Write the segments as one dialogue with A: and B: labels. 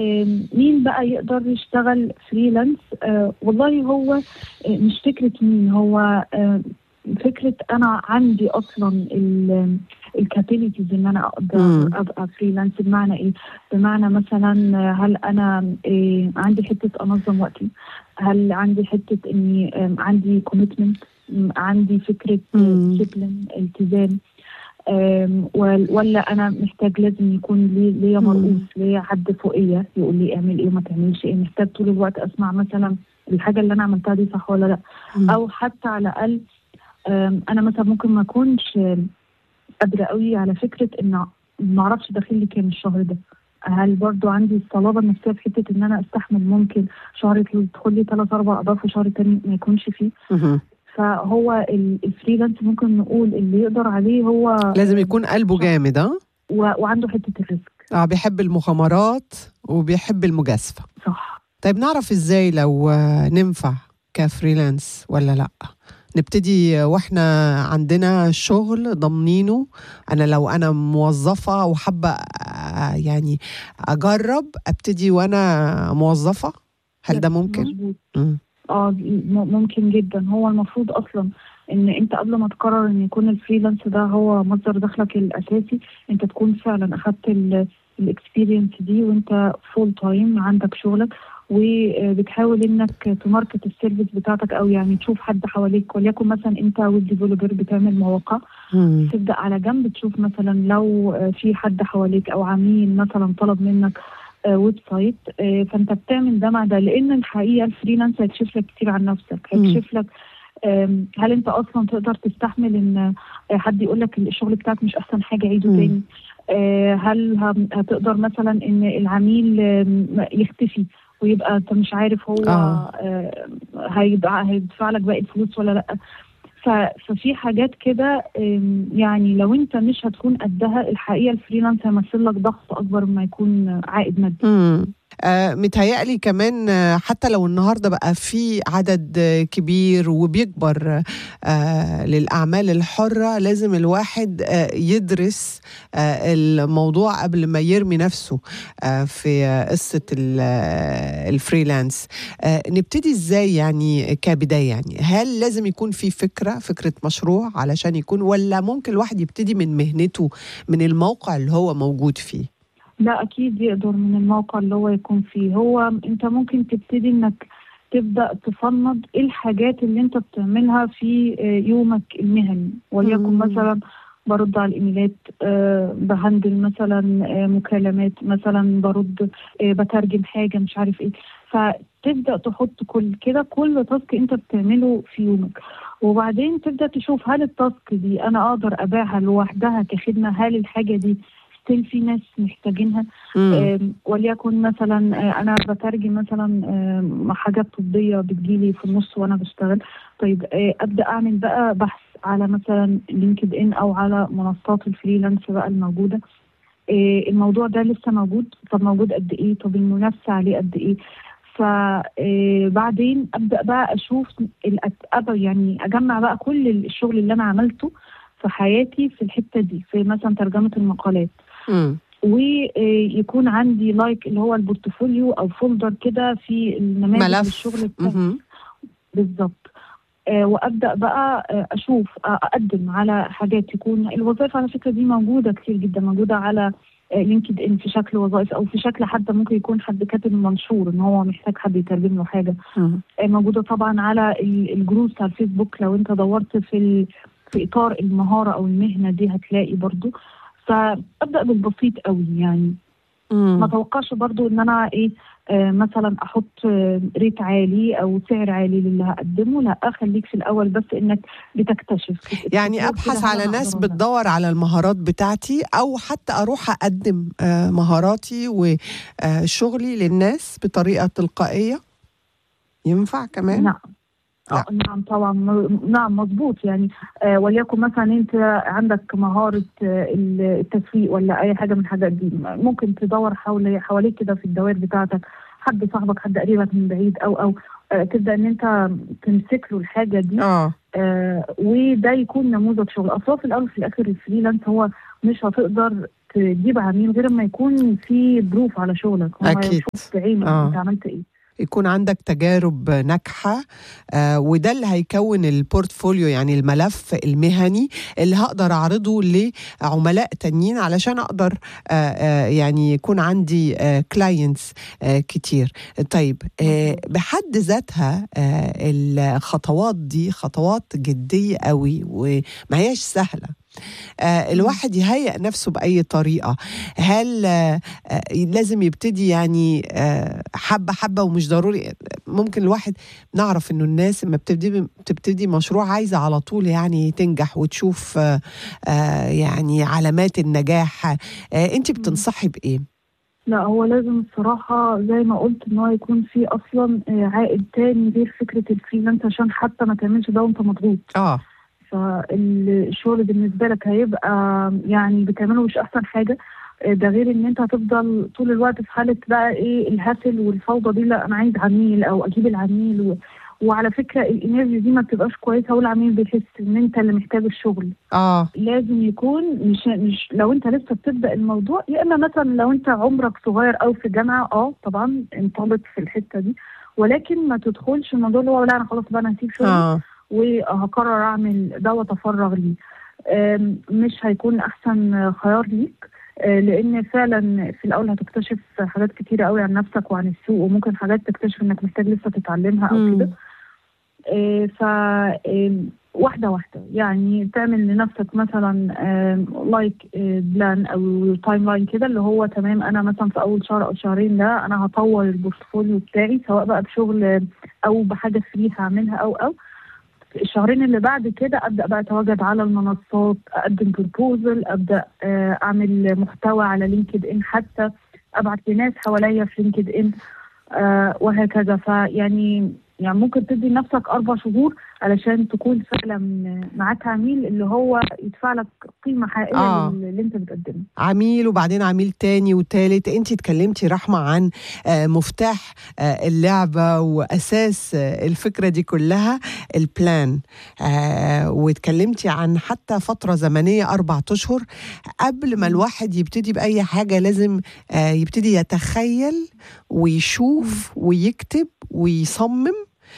A: آم، مين بقى يقدر يشتغل فريلانس آه، والله هو آه، مش فكرة مين هو آه، فكرة أنا عندي أصلا الكابيليتيز إن أنا أقدر
B: مم.
A: أبقى فريلانس بمعنى إيه؟ بمعنى مثلا آه، هل أنا آه، عندي حتة أنظم وقتي؟ هل عندي حتة إني آم، عندي كوميتمنت؟ عندي فكرة
B: مم.
A: ديسيبلين التزام آم، وال- ولا انا محتاج لازم يكون لي ليا
B: مم.
A: مرؤوس ليا حد فوقيه يقول لي اعمل ايه وما تعملش ايه محتاج طول الوقت اسمع مثلا الحاجه اللي انا عملتها دي صح ولا لا
B: مم.
A: او حتى على الاقل آم، انا مثلا ممكن ما اكونش آم، قادره قوي على فكره ان ما اعرفش داخل لي كام الشهر ده هل برضو عندي الصلابه النفسيه في حته ان انا استحمل ممكن شهر يدخل لي ثلاث اربع اضعاف وشهر تاني ما يكونش فيه
B: مهم.
A: فهو ال- الفريلانس ممكن نقول اللي يقدر عليه هو
B: لازم يكون قلبه جامد اه
A: و... وعنده حته الريسك
B: اه بيحب المغامرات وبيحب المجازفة
A: صح
B: طيب نعرف ازاي لو آه، ننفع كفريلانس ولا لا نبتدي واحنا عندنا شغل ضامنينه انا لو انا موظفة وحابة آه، يعني اجرب ابتدي وانا موظفة هل ده ممكن؟
A: مظبوط
B: مم.
A: اه م- ممكن جدا هو المفروض اصلا ان انت قبل ما تقرر ان يكون الفريلانس ده هو مصدر دخلك الاساسي انت تكون فعلا اخدت الاكسبيرينس دي وانت فول تايم عندك شغلك وبتحاول انك تماركت السيرفيس بتاعتك او يعني تشوف حد حواليك وليكن مثلا انت ويب ديفلوبر بتعمل مواقع
B: مم.
A: تبدا على جنب تشوف مثلا لو آه، في حد حواليك او عميل مثلا طلب منك آه، ويب سايت آه، فانت بتعمل ده مع ده لان الحقيقه الفريلانس هيكشف لك كتير عن نفسك
B: مم.
A: هيكشف لك آم، هل انت اصلا تقدر تستحمل ان آه، حد يقول لك الشغل بتاعك مش احسن حاجه عيده
B: مم.
A: تاني آه، هل هم- هتقدر مثلا ان العميل آم، يختفي ويبقى انت مش عارف هو
B: آه.
A: آه، هيدع- هيدفع لك باقي الفلوس ولا لا ف- ففي حاجات كده آم، يعني لو انت مش هتكون قدها الحقيقه الفريلانس هيمثل لك ضغط اكبر مما يكون عائد مادي
B: مم. آه متهيألي كمان آه، حتى لو النهارده بقى في عدد آه، كبير وبيكبر آه للأعمال الحرة لازم الواحد آه يدرس آه الموضوع قبل ما يرمي نفسه آه في آه، قصة ال- آه، الفريلانس آه نبتدي ازاي يعني كبداية يعني هل لازم يكون في فكرة فكرة مشروع علشان يكون ولا ممكن الواحد يبتدي من مهنته من الموقع اللي هو موجود فيه
A: لا اكيد يقدر من الموقع اللي هو يكون فيه هو انت ممكن تبتدي انك تبدا تفند ايه الحاجات اللي انت بتعملها في آه، يومك المهني وليكن
B: مم.
A: مثلا برد على الايميلات آه، بهندل مثلا آه، مكالمات مثلا برد آه، بترجم حاجه مش عارف ايه فتبدا تحط كل كده كل تاسك انت بتعمله في يومك وبعدين تبدا تشوف هل التاسك دي انا اقدر ابيعها لوحدها كخدمه هل الحاجه دي ستيل في ناس محتاجينها
B: مم.
A: آم، وليكن مثلا آه، انا بترجم مثلا آم، حاجات طبيه بتجيلي في النص وانا بشتغل طيب آه، ابدا اعمل بقى بحث على مثلا لينكد ان او على منصات الفريلانس بقى الموجوده آه، الموضوع ده لسه موجود طب موجود قد ايه طب المنافسه عليه قد ايه فبعدين ابدا بقى اشوف الأت- أبقى يعني اجمع بقى كل الشغل اللي انا عملته في حياتي في الحته دي في مثلا ترجمه المقالات
B: مم.
A: ويكون عندي لايك اللي هو البورتفوليو او فولدر كده في النماذج
B: ملف
A: الشغل بتاعي
B: مهم.
A: بالظبط آه وابدا بقى آه اشوف آه اقدم على حاجات تكون الوظائف على فكره دي موجوده كتير جدا موجوده على آه لينكد ان في شكل وظائف او في شكل حتى ممكن يكون حد كاتب منشور ان هو محتاج حد يترجم له حاجه
B: مم.
A: آه موجوده طبعا على ال- الجروبس على الفيسبوك لو انت دورت في ال... في اطار المهاره او المهنه دي هتلاقي برضو فابدا بالبسيط قوي يعني ما
B: مم.
A: اتوقعش برضو ان انا ايه آه مثلا احط آه ريت عالي او سعر عالي للي هقدمه لا خليك في الاول بس انك بتكتشف
B: يعني
A: بتشوف
B: ابحث
A: كده هل
B: على
A: أنا
B: ناس
A: أقدر ولا لا.
B: بتدور على المهارات بتاعتي او حتى اروح اقدم آه، مهاراتي وشغلي للناس بطريقه تلقائيه ينفع كمان
A: نعم
B: لا.
A: آه نعم طبعا م- نعم مظبوط يعني آه وليكن مثلا انت عندك مهاره آه التسويق ولا اي حاجه من الحاجات دي ممكن تدور حول حواليك كده في الدوائر بتاعتك حد صاحبك حد قريبك من بعيد او او آه تبدا ان انت تمسك له الحاجه دي
B: اه
A: آه وده يكون نموذج شغل اصلا في الاول وفي الاخر الفريلانس هو مش هتقدر تجيب عميل غير ما يكون في بروف على شغلك هو
B: أكيد.
A: يشوف بعينه
B: آه.
A: انت عملت ايه
B: يكون عندك تجارب ناجحة آه وده اللي هيكون البورتفوليو يعني الملف المهني اللي هقدر أعرضه لعملاء تانيين علشان أقدر آه آه يعني يكون عندي كلاينتس آه كتير طيب آه بحد ذاتها آه الخطوات دي خطوات جدية قوي وما هياش سهلة آه الواحد يهيئ نفسه بأي طريقة هل آه آه لازم يبتدي يعني آه حبة حبة ومش ضروري ممكن الواحد نعرف انه الناس لما بتبتدي بتبتدي مشروع عايزة على طول يعني تنجح وتشوف آه آه يعني علامات النجاح آه انت بتنصحي بإيه؟
A: لا هو لازم الصراحة زي ما قلت ان هو يكون في اصلا آه، عائد تاني غير فكرة الفريلانس عشان حتى ما تعملش ده وانت مضغوط
B: اه
A: فالشغل بالنسبة لك هيبقى يعني بتعمله مش احسن حاجة آه، ده غير ان انت هتفضل طول الوقت في حالة بقى ايه الهسل والفوضى دي لا انا عايز عميل او اجيب العميل و... وعلى فكرة الانرجي دي ما بتبقاش كويسة والعميل بيحس ان انت اللي محتاج الشغل
B: اه
A: لازم يكون مش مش لو انت لسه بتبدا الموضوع يا اما مثلا لو انت عمرك صغير او في جامعه اه طبعا انطلق في الحته دي ولكن ما تدخلش الموضوع اللي هو لا انا خلاص بقى انا هسيب شغلي
B: اه
A: وهقرر اعمل ده واتفرغ ليه آم، مش هيكون احسن خيار ليك آه، لان فعلا في الاول هتكتشف حاجات كتيره قوي عن نفسك وعن السوق وممكن حاجات تكتشف انك محتاج لسه تتعلمها او
B: مم.
A: كده آه، ف آم، واحده واحده يعني تعمل لنفسك مثلا لايك بلان او تايم لاين كده اللي هو تمام انا مثلا في اول شهر او شهرين ده انا هطور البورتفوليو بتاعي سواء بقى بشغل آه، او بحاجه فري هعملها او او الشهرين اللي بعد كده ابدا بقى اتواجد على المنصات اقدم بروبوزل ابدا آه، اعمل محتوى على لينكد ان حتى ابعت لناس حواليا في لينكد ان آه، وهكذا فيعني يعني ممكن تدي لنفسك اربع شهور علشان تكون فعلا معاك عميل اللي هو يدفع لك قيمه حقيقيه
B: آه.
A: لل- اللي انت بتقدمه
B: عميل وبعدين عميل تاني وتالت انت اتكلمتي رحمة عن آه، مفتاح آه، اللعبة وأساس آه، الفكرة دي كلها البلان آه، واتكلمتي عن حتى فترة زمنية أربعة أشهر قبل ما الواحد يبتدي بأي حاجة لازم آه، يبتدي يتخيل ويشوف ويكتب ويصمم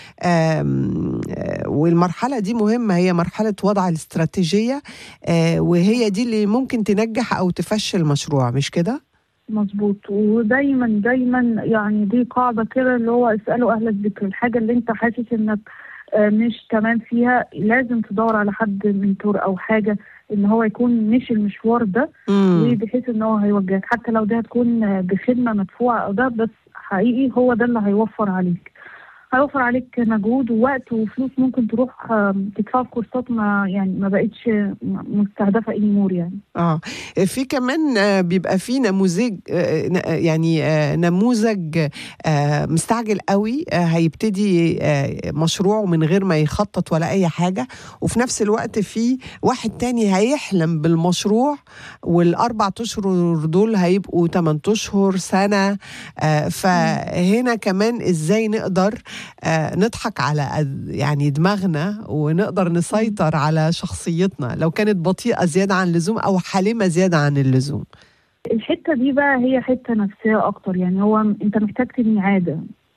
B: آم، آه، والمرحلة دي مهمة هي مرحلة وضع الاستراتيجية آه، وهي دي اللي ممكن تنجح أو تفشل مشروع مش كده؟
A: مظبوط ودايما دايما يعني دي قاعده كده اللي هو اسالوا اهل الذكر الحاجه اللي انت حاسس انك آه، مش تمام فيها لازم تدور على حد منتور او حاجه ان هو يكون مشي المشوار ده
B: مم.
A: بحيث ان هو هيوجهك حتى لو ده هتكون آه، بخدمه مدفوعه او ده بس حقيقي هو ده اللي هيوفر عليك هيوفر عليك مجهود ووقت وفلوس ممكن تروح آه، تدفع في كورسات ما يعني ما بقتش مستهدفه انيمور يعني
B: اه في كمان آه، بيبقى في نموذج آه، ن- آه، يعني آه، نموذج آه، مستعجل قوي آه، هيبتدي آه، مشروعه من غير ما يخطط ولا اي حاجه وفي نفس الوقت في واحد تاني هيحلم بالمشروع والاربع اشهر دول هيبقوا 8 اشهر سنه آه، فهنا كمان ازاي نقدر آه، نضحك على أد- يعني دماغنا ونقدر نسيطر على شخصيتنا لو كانت بطيئة زيادة عن اللزوم أو حالمة زيادة عن اللزوم
A: الحته دي بقى هي حته نفسيه اكتر يعني هو انت محتاج تبني عاده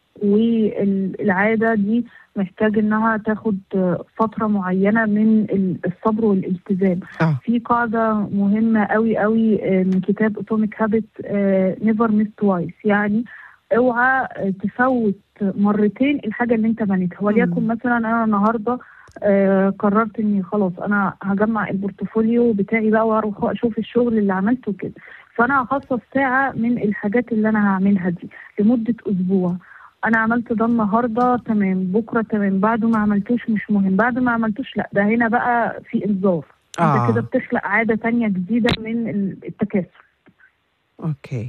A: والعاده دي محتاج انها تاخد فتره معينه من ال- الصبر والالتزام
B: آه.
A: في قاعده مهمه قوي قوي آه، من كتاب اتوميك هابت نيفر ميس توايس يعني اوعى آه، تفوت مرتين الحاجه اللي انت بنيتها وليكن مثلا انا النهارده آه قررت اني خلاص انا هجمع البورتفوليو بتاعي بقى واروح اشوف الشغل اللي عملته كده فانا هخصص ساعه من الحاجات اللي انا هعملها دي لمده اسبوع انا عملت ده النهارده تمام بكره تمام بعد ما عملتوش مش مهم بعد ما عملتوش لا ده هنا بقى في انذار
B: آه.
A: انت كده بتخلق عاده تانية جديده من ال- التكاسل
B: أوكي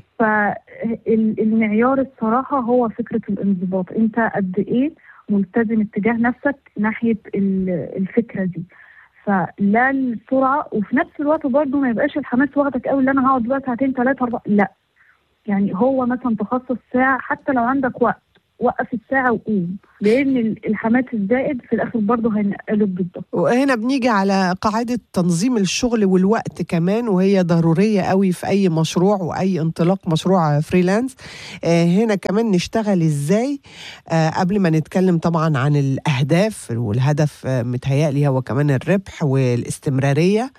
A: فالمعيار الصراحة هو فكرة الانضباط انت قد ايه ملتزم اتجاه نفسك ناحية ال- الفكرة دي فلا السرعة وفي نفس الوقت برضه ما يبقاش الحماس واخدك قوي اللي انا هقعد بقى ساعتين ثلاثة أربعة لا يعني هو مثلا تخصص ساعة حتى لو عندك وقت وقف الساعه وقوم لان ال- الحماس الزائد في الاخر برضه هينقلب ضدك
B: وهنا بنيجي على قاعدة تنظيم الشغل والوقت كمان وهي ضرورية قوي في أي مشروع وأي انطلاق مشروع فريلانس آه، هنا كمان نشتغل إزاي آه، قبل ما نتكلم طبعا عن الأهداف والهدف آه، متهيألي هو كمان الربح والاستمرارية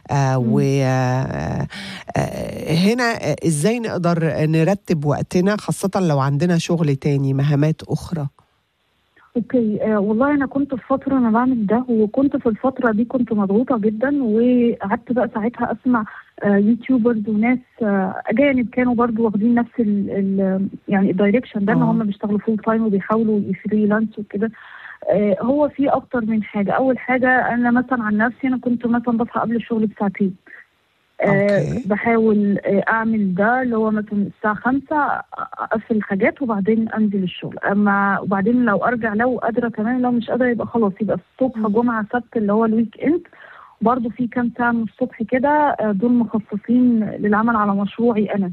B: وهنا إزاي نقدر نرتب وقتنا خاصة لو عندنا شغل تاني مهامات أخرى
A: اوكي آه والله انا كنت في فتره انا بعمل ده وكنت في الفتره دي كنت مضغوطه جدا وقعدت بقى ساعتها اسمع آه يوتيوبرز وناس آه اجانب كانوا برضو واخدين نفس ال ال يعني الدايركشن ده ان
B: آه.
A: هم بيشتغلوا فول تايم وبيحاولوا يفريلانس وكده آه هو في اكتر من حاجه اول حاجه انا مثلا عن نفسي انا كنت مثلا بصحى قبل الشغل بساعتين
B: أوكي.
A: آه بحاول آه اعمل ده اللي هو مثلا الساعه خمسة اقفل الحاجات وبعدين انزل الشغل اما وبعدين لو ارجع لو قادره كمان لو مش قادره يبقى خلاص يبقى الصبح
B: مم.
A: جمعه سبت اللي هو الويك اند برضه في كام ساعه من الصبح كده آه، دول مخصصين للعمل على مشروعي انا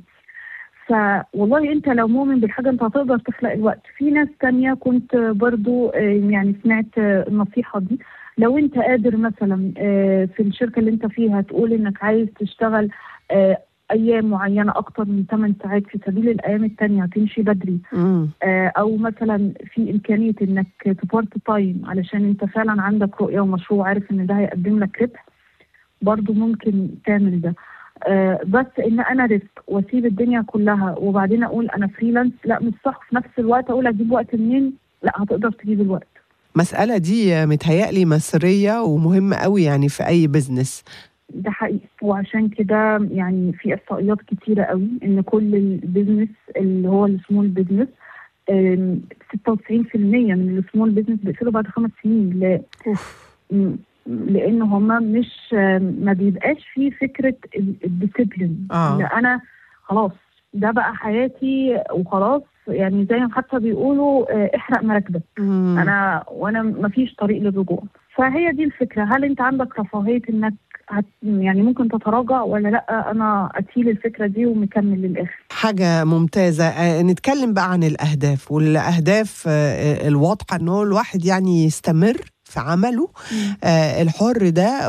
A: فوالله انت لو مؤمن بالحاجه انت هتقدر تخلق الوقت في ناس تانية كنت برضو آه، يعني سمعت آه، النصيحه دي لو انت قادر مثلا آه، في الشركه اللي انت فيها تقول انك عايز تشتغل آه، ايام معينه اكتر من 8 ساعات في سبيل الايام التانية هتمشي بدري
B: مم.
A: آه، او مثلا في امكانيه انك تبارت تايم علشان انت فعلا عندك رؤيه ومشروع عارف ان ده هيقدم لك ربح برضو ممكن تعمل ده آه، بس ان انا ريسك واسيب الدنيا كلها وبعدين اقول انا فريلانس لا مش صح في نفس الوقت اقول اجيب وقت منين لا هتقدر تجيب الوقت
B: مسألة دي متهيألي مصرية ومهمة قوي يعني في أي بزنس
A: ده حقيقي وعشان كده يعني في احصائيات كتيره قوي ان كل البيزنس اللي هو السمول بيزنس آم، 96% من السمول بيزنس بيقفلوا بعد خمس سنين ل-
B: أوف.
A: م- لان هما مش ما بيبقاش في فكره الديسيبلين
B: آه.
A: لا انا خلاص ده بقى حياتي وخلاص يعني زي ما حتى بيقولوا آه، احرق مراكبك
B: مم.
A: انا وانا ما فيش طريق للرجوع فهي دي الفكره هل انت عندك رفاهيه انك هت يعني ممكن تتراجع ولا لا انا اتيل الفكره دي ومكمل للاخر
B: حاجة ممتازة آه، نتكلم بقى عن الأهداف والأهداف آه، الواضحة إن هو الواحد يعني يستمر في عمله آه، الحر ده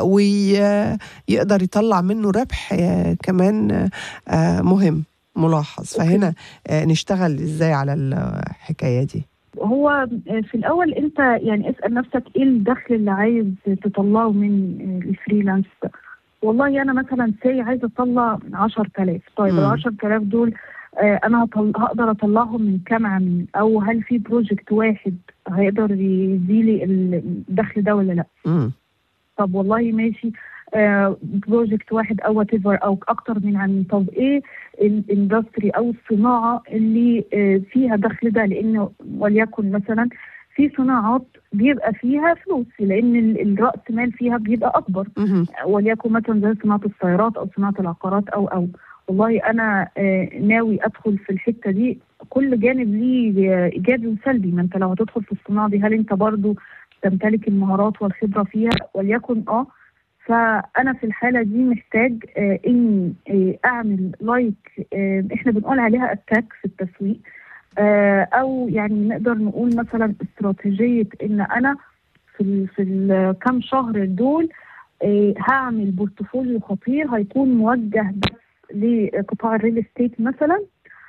B: ويقدر يطلع منه ربح آه، كمان آه، مهم ملاحظ فهنا آه، نشتغل ازاي على الحكاية دي
A: هو في الاول انت يعني اسال نفسك ايه الدخل اللي عايز تطلعه من الفريلانس ده والله انا مثلا سي عايزه اطلع 10000 طيب
B: مم.
A: ال 10000 دول آه، انا هطل... هقدر اطلعهم من كام عميل او هل في بروجكت واحد هيقدر يديلي الدخل ده ولا لا
B: مم.
A: طب والله ماشي آه بروجكت واحد او وات او اكتر من عميل طب ايه الاندستري او الصناعه اللي آه فيها دخل ده لانه وليكن مثلا في صناعات بيبقى فيها فلوس لان ال- الراس مال فيها بيبقى اكبر
B: مهم.
A: وليكن مثلا زي صناعه السيارات او صناعه العقارات او او والله انا آه، ناوي ادخل في الحته دي كل جانب ليه آه، ايجابي وسلبي ما انت لو هتدخل في الصناعه دي هل انت برضو تمتلك المهارات والخبره فيها وليكن اه فانا في الحاله دي محتاج آه اني آه اعمل لايك آه احنا بنقول عليها اتاك في التسويق آه او يعني نقدر نقول مثلا استراتيجيه ان انا في ال في الكام شهر دول آه هعمل بورتفوليو خطير هيكون موجه بس لقطاع الريل استيت مثلا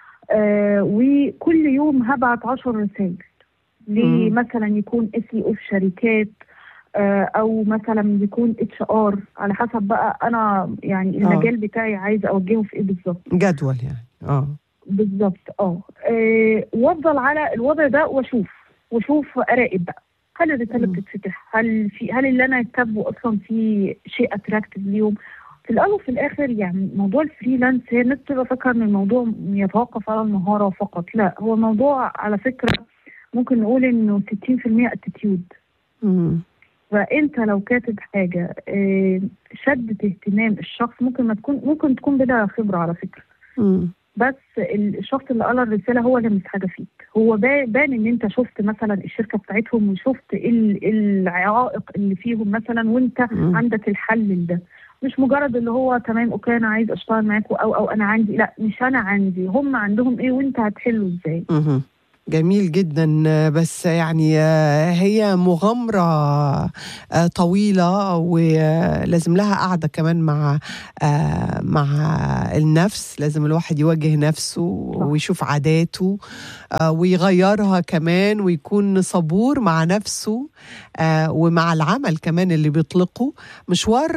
A: آه وكل يوم هبعت 10 رسائل
B: مم.
A: مثلا يكون اس اي او في شركات آه، او مثلا يكون اتش ار على حسب بقى انا يعني المجال بتاعي عايزه اوجهه في ايه بالظبط
B: جدول يعني اه
A: بالظبط اه آه، وافضل على الوضع ده واشوف واشوف اراقب بقى هل الرساله
B: مم.
A: بتتفتح هل في هل اللي انا كاتبه اصلا في شيء اتراكتيف ليهم في الاول وفي الاخر يعني موضوع الفريلانس هي الناس بتبقى فاكره ان الموضوع يتوقف على المهاره فقط لا هو موضوع على فكره ممكن نقول انه 60% اتيتيود
B: مم.
A: فانت لو كاتب حاجه آه، شدت اهتمام الشخص ممكن ما تكون ممكن تكون بلا خبره على فكره
B: مم.
A: بس الشخص اللي قرا الرساله هو اللي لمس حاجه فيك هو با- بان ان انت شفت مثلا الشركه بتاعتهم وشفت ايه ال- العوائق اللي فيهم مثلا وانت
B: مم.
A: عندك الحل لده مش مجرد اللي هو تمام اوكي انا عايز اشتغل معاكوا او او انا عندي لا مش انا عندي هم عندهم ايه وانت هتحله ازاي
B: مهم. جميل جدا بس يعني هي مغامرة طويلة ولازم لها قعدة كمان مع مع النفس لازم الواحد يواجه نفسه ويشوف عاداته ويغيرها كمان ويكون صبور مع نفسه ومع العمل كمان اللي بيطلقه مشوار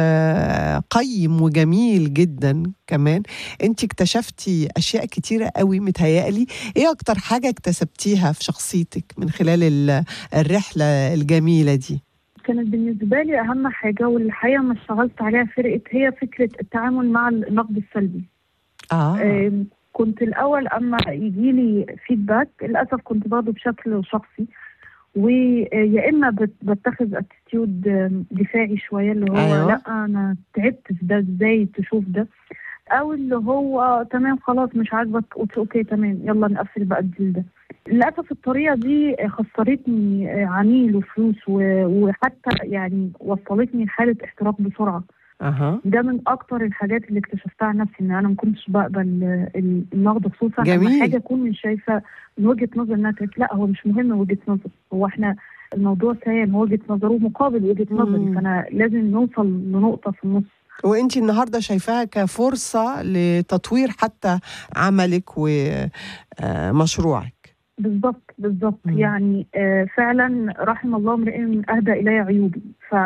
B: قيم وجميل جدا كمان انت اكتشفتي اشياء كتيرة قوي متهيألي ايه اكتر حاجة اكتسبتيها في شخصيتك من خلال الرحلة الجميلة دي
A: كانت بالنسبة لي أهم حاجة والحقيقة ما اشتغلت عليها فرقت هي فكرة التعامل مع النقد السلبي
B: آه.
A: كنت الأول أما يجي لي فيدباك للأسف كنت باخده بشكل شخصي ويا اما بتخذ اتيتيود دفاعي شويه اللي هو
B: أيوة.
A: لا انا تعبت في ده ازاي تشوف ده او اللي هو تمام خلاص مش عاجبك اوكي تمام يلا نقفل بقى الديل ده للاسف الطريقه دي خسرتني عميل وفلوس وحتى يعني وصلتني لحاله احتراق بسرعه
B: أها.
A: ده من اكتر الحاجات اللي اكتشفتها عن نفسي ان انا ما كنتش بقبل النقد خصوصا
B: جميل.
A: لما حاجه اكون مش شايفه من وجهه نظر انها لا هو مش مهم وجهه نظر هو احنا الموضوع سام وجهه نظره مقابل وجهه نظري فانا لازم نوصل لنقطه في النص
B: وانت النهارده شايفاها كفرصه لتطوير حتى عملك ومشروعك
A: بالظبط بالظبط يعني آه فعلا رحم الله امرئ اهدى الي عيوبي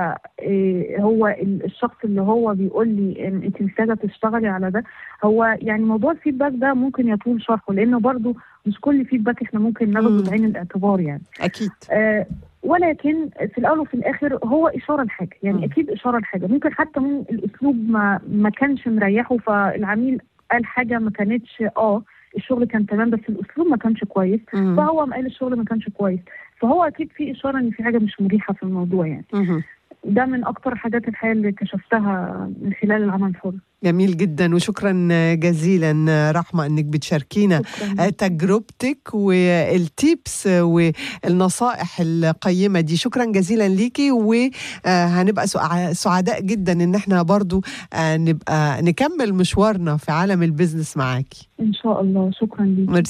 A: فهو الشخص اللي هو بيقول لي إن انت محتاجه تشتغلي على ده هو يعني موضوع الفيدباك ده ممكن يطول شرحه لانه برضو مش كل فيدباك احنا ممكن ناخده بعين الاعتبار يعني
B: اكيد
A: آه ولكن في الاول وفي الاخر هو اشاره لحاجه يعني م. اكيد اشاره لحاجه ممكن حتى من الاسلوب ما ما كانش مريحه فالعميل قال حاجه ما كانتش اه الشغل كان تمام بس الاسلوب ما كانش كويس
B: مم.
A: فهو قال الشغل ما كانش كويس فهو اكيد في اشاره ان في حاجه مش مريحه في الموضوع يعني
B: مهم.
A: ده من اكتر حاجات الحياه اللي اكتشفتها من خلال العمل الحر
B: جميل جدا وشكرا جزيلا رحمة انك بتشاركينا
A: شكراً.
B: تجربتك والتيبس والنصائح القيمة دي شكرا جزيلا ليكي وهنبقى سعداء جدا ان احنا برضو نبقى نكمل مشوارنا في عالم البيزنس معاكي
A: ان شاء الله شكرا ليك